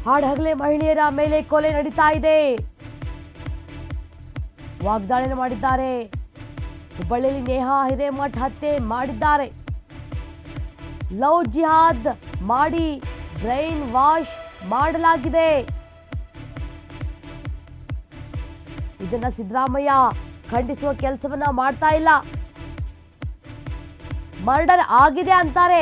ಹಾಡಹಗಲೇ ಮಹಿಳೆಯರ ಮೇಲೆ ಕೊಲೆ ನಡೀತಾ ಇದೆ ವಾಗ್ದಾಳಿ ಮಾಡಿದ್ದಾರೆ ಹುಬ್ಬಳ್ಳಿಯಲ್ಲಿ ನೇಹಾ ಹಿರೇಮಠ್ ಹತ್ಯೆ ಮಾಡಿದ್ದಾರೆ ಲವ್ ಜಿಹಾದ್ ಮಾಡಿ ಬ್ರೈನ್ ವಾಶ್ ಮಾಡಲಾಗಿದೆ ಇದನ್ನ ಸಿದ್ದರಾಮಯ್ಯ ಖಂಡಿಸುವ ಕೆಲಸವನ್ನ ಮಾಡ್ತಾ ಇಲ್ಲ ಮರ್ಡರ್ ಆಗಿದೆ ಅಂತಾರೆ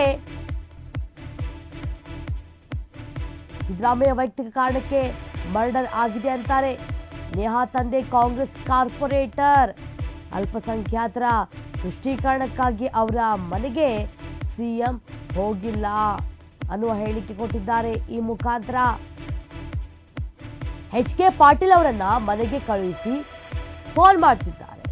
ಸಿದ್ದರಾಮಯ್ಯ ವೈಯಕ್ತಿಕ ಕಾರಣಕ್ಕೆ ಮರ್ಡರ್ ಆಗಿದೆ ಅಂತಾರೆ ನೇಹಾ ತಂದೆ ಕಾಂಗ್ರೆಸ್ ಕಾರ್ಪೊರೇಟರ್ ಅಲ್ಪಸಂಖ್ಯಾತರ ತುಷ್ಟೀಕರಣಕ್ಕಾಗಿ ಅವರ ಮನೆಗೆ ಸಿಎಂ ಹೋಗಿಲ್ಲ ಅನ್ನುವ ಹೇಳಿಕೆ ಕೊಟ್ಟಿದ್ದಾರೆ ಈ ಮುಖಾಂತರ ಎಚ್ ಕೆ ಪಾಟೀಲ್ ಅವರನ್ನ ಮನೆಗೆ ಕಳುಹಿಸಿ ಫೋನ್ ಮಾಡಿಸಿದ್ದಾರೆ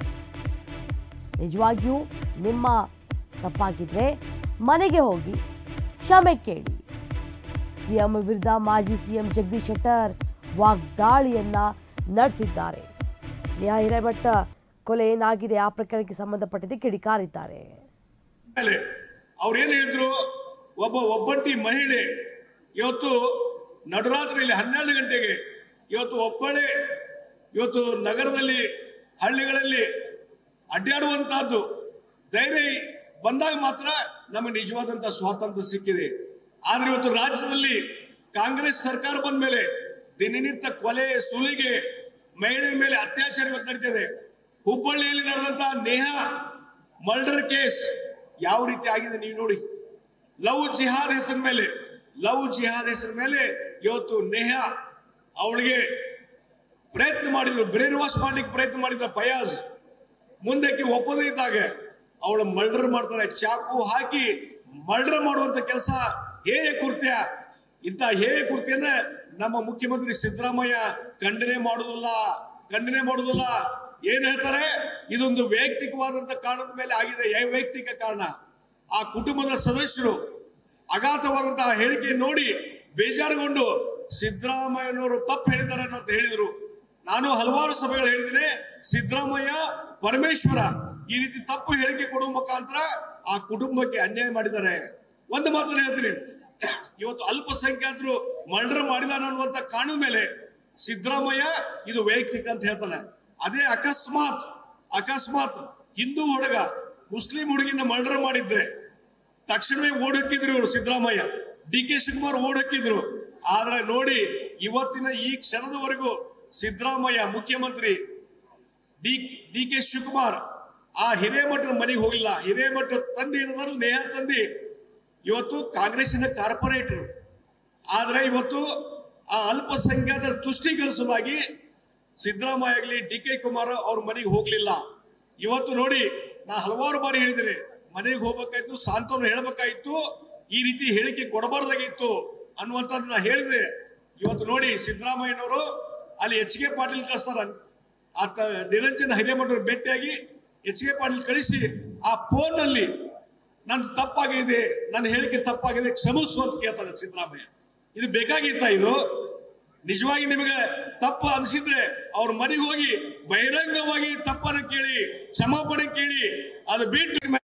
ನಿಜವಾಗಿಯೂ ನಿಮ್ಮ ತಪ್ಪಾಗಿದ್ರೆ ಮನೆಗೆ ಹೋಗಿ ಕ್ಷಮೆ ಕೇಳಿ ಸಿಎಂ ವಿರುದ್ಧ ಮಾಜಿ ಸಿಎಂ ಜಗದೀಶ್ ಶೆಟ್ಟರ್ ವಾಗ್ದಾಳಿಯನ್ನ ನಡೆಸಿದ್ದಾರೆ ನ್ಯಾಯ ಹಿರೇಮಠ ಕೊಲೆ ಏನಾಗಿದೆ ಆ ಪ್ರಕರಣಕ್ಕೆ ಸಂಬಂಧಪಟ್ಟಂತೆ ಕಿಡಿಕಾರಿದ್ದಾರೆ ಮೇಲೆ ಅವ್ರು ಏನ್ ಹೇಳಿದ್ರು ಒಬ್ಬ ಒಬ್ಬಂಟಿ ಮಹಿಳೆ ಇವತ್ತು ನಡುರಾತ್ರಿಯಲ್ಲಿ ಹನ್ನೆರಡು ಗಂಟೆಗೆ ಇವತ್ತು ಒಬ್ಬಳೇ ಇವತ್ತು ನಗರದಲ್ಲಿ ಹಳ್ಳಿಗಳಲ್ಲಿ ಅಡ್ಡಾಡುವಂತಹದ್ದು ಧೈರ್ಯ ಬಂದಾಗ ಮಾತ್ರ ನಮಗೆ ನಿಜವಾದಂತಹ ಸ್ವಾತಂತ್ರ್ಯ ಸಿಕ್ಕಿದೆ ಆದ್ರೆ ಇವತ್ತು ರಾಜ್ಯದಲ್ಲಿ ಕಾಂಗ್ರೆಸ್ ಸರ್ಕಾರ ಬಂದ ಮೇಲೆ ದಿನನಿತ್ಯ ಕೊಲೆ ಸುಲಿಗೆ ಮಹಿಳೆಯ ಮೇಲೆ ಅತ್ಯಾಚಾರ ಇವತ್ತು ನಡೀತಿದೆ ಹುಬ್ಬಳ್ಳಿಯಲ್ಲಿ ನಡೆದಂತಹ ನೇಹಾ ಮರ್ಡರ್ ಕೇಸ್ ಯಾವ ರೀತಿ ಆಗಿದೆ ನೀವು ನೋಡಿ ಲವ್ ಜಿಹಾದ್ ಹೆಸರ ಮೇಲೆ ಲವ್ ಜಿಹಾದ್ ಹೆಸರ ಮೇಲೆ ಇವತ್ತು ನೇಹಾ ಅವಳಿಗೆ ಪ್ರಯತ್ನ ಮಾಡಿದ್ರು ಬ್ರೇನ್ ವಾಶ್ ಮಾಡ್ಲಿಕ್ಕೆ ಪ್ರಯತ್ನ ಮಾಡಿದ ಫಯಾಜ್ ಮುಂದಕ್ಕೆ ಒಪ್ಪದೇ ಇದ್ದಾಗ ಅವಳ ಮರ್ಡರ್ ಮಾಡ್ತಾರೆ ಚಾಕು ಹಾಕಿ ಮರ್ಡರ್ ಮಾಡುವಂತ ಕೆಲಸ ಹೇಯ ಕೃತ್ಯ ಇಂಥ ಹೇಯ ಕೃತ್ಯನ ನಮ್ಮ ಮುಖ್ಯಮಂತ್ರಿ ಸಿದ್ದರಾಮಯ್ಯ ಖಂಡನೆ ಮಾಡುದಿಲ್ಲ ಖಂಡನೆ ಮಾಡುದಿಲ್ಲ ಏನ್ ಹೇಳ್ತಾರೆ ಇದೊಂದು ವೈಯಕ್ತಿಕವಾದಂತ ಕಾರಣದ ಮೇಲೆ ಆಗಿದೆ ಯಾವ ವೈಯಕ್ತಿಕ ಕಾರಣ ಆ ಕುಟುಂಬದ ಸದಸ್ಯರು ಅಗಾಧವಾದಂತಹ ಹೇಳಿಕೆ ನೋಡಿ ಬೇಜಾರುಗೊಂಡು ಸಿದ್ದರಾಮಯ್ಯನವರು ತಪ್ಪು ಹೇಳಿದ್ದಾರೆ ಅಂತ ಹೇಳಿದ್ರು ನಾನು ಹಲವಾರು ಸಭೆಗಳು ಹೇಳಿದ್ದೇನೆ ಸಿದ್ದರಾಮಯ್ಯ ಪರಮೇಶ್ವರ ಈ ರೀತಿ ತಪ್ಪು ಹೇಳಿಕೆ ಕೊಡುವ ಮುಖಾಂತರ ಆ ಕುಟುಂಬಕ್ಕೆ ಅನ್ಯಾಯ ಮಾಡಿದ್ದಾರೆ ಒಂದು ಮಾತನ್ನು ಹೇಳ್ತೀನಿ ಇವತ್ತು ಅಲ್ಪಸಂಖ್ಯಾತರು ಮರ್ಡರ್ ಮಾಡಿದಾರೆ ಅನ್ನುವಂತ ಕಾರಣದ ಮೇಲೆ ಸಿದ್ದರಾಮಯ್ಯ ಇದು ವೈಯಕ್ತಿಕ ಅಂತ ಹೇಳ್ತಾನೆ ಅದೇ ಅಕಸ್ಮಾತ್ ಅಕಸ್ಮಾತ್ ಹಿಂದೂ ಹುಡುಗ ಮುಸ್ಲಿಂ ಹುಡುಗಿನ ಮರ್ಡರ್ ಮಾಡಿದ್ರೆ ತಕ್ಷಣವೇ ಓಡೋಕ್ಕಿದ್ರು ಇವರು ಸಿದ್ದರಾಮಯ್ಯ ಡಿ ಕೆ ಶಿವಕುಮಾರ್ ಓಡೋಕ್ಕಿದ್ರು ಆದ್ರೆ ನೋಡಿ ಇವತ್ತಿನ ಈ ಕ್ಷಣದವರೆಗೂ ಸಿದ್ದರಾಮಯ್ಯ ಮುಖ್ಯಮಂತ್ರಿ ಡಿ ಡಿ ಕೆ ಶಿವಕುಮಾರ್ ಆ ಹಿರೇಮಠನ ಮನೆಗೆ ಹೋಗಿಲ್ಲ ಹಿರೇಮಠ ತಂದೆ ಏನದಾರ ನೇಹ ತಂದೆ ಇವತ್ತು ಕಾಂಗ್ರೆಸ್ಸಿನ ಕಾರ್ಪೊರೇಟರ್ ಆದ್ರೆ ಇವತ್ತು ಆ ಅಲ್ಪಸಂಖ್ಯಾತರ ತುಷ್ಟೀಕರಣ ಸಲುವಾಗಿ ಸಿದ್ದರಾಮಯ್ಯ ಆಗಲಿ ಡಿ ಕೆ ಕುಮಾರ್ ಅವ್ರ ಮನೆಗೆ ಹೋಗ್ಲಿಲ್ಲ ಇವತ್ತು ನೋಡಿ ನಾ ಹಲವಾರು ಬಾರಿ ಹೇಳಿದ್ದೇನೆ ಮನೆಗೆ ಹೋಗ್ಬೇಕಾಯ್ತು ಸಾಂತ್ವನ ಹೇಳ್ಬೇಕಾಯ್ತು ಈ ರೀತಿ ಹೇಳಿಕೆ ಕೊಡಬಾರ್ದಾಗಿತ್ತು ಅನ್ನುವಂಥದ್ದು ನಾ ಹೇಳಿದೆ ಇವತ್ತು ನೋಡಿ ಸಿದ್ದರಾಮಯ್ಯನವರು ಅಲ್ಲಿ ಎಚ್ ಕೆ ಪಾಟೀಲ್ ಕಳಿಸ್ತಾರ ಆತ ನಿರಂಜನ ಹಿರೇಮಠರು ಭೇಟಿಯಾಗಿ ಎಚ್ ಕೆ ಪಾಟೀಲ್ ಕಳಿಸಿ ಆ ಫೋನ್ ನಲ್ಲಿ ನಂದು ತಪ್ಪಾಗಿದೆ ನನ್ನ ಹೇಳಿಕೆ ತಪ್ಪಾಗಿದೆ ಕ್ಷಮಿಸು ಅಂತ ಕೇಳ್ತಾನೆ ಸಿದ್ದರಾಮಯ್ಯ ಇದು ಬೇಕಾಗಿತ್ತ ಇದು ನಿಜವಾಗಿ ನಿಮಗೆ ತಪ್ಪು ಅನಿಸಿದ್ರೆ ಅವ್ರ ಮನೆಗೆ ಹೋಗಿ ಬಹಿರಂಗವಾಗಿ ತಪ್ಪನ್ನು ಕೇಳಿ ಕ್ಷಮಾಪಣೆ ಕೇಳಿ ಅದು ಬಿಟ್ಟು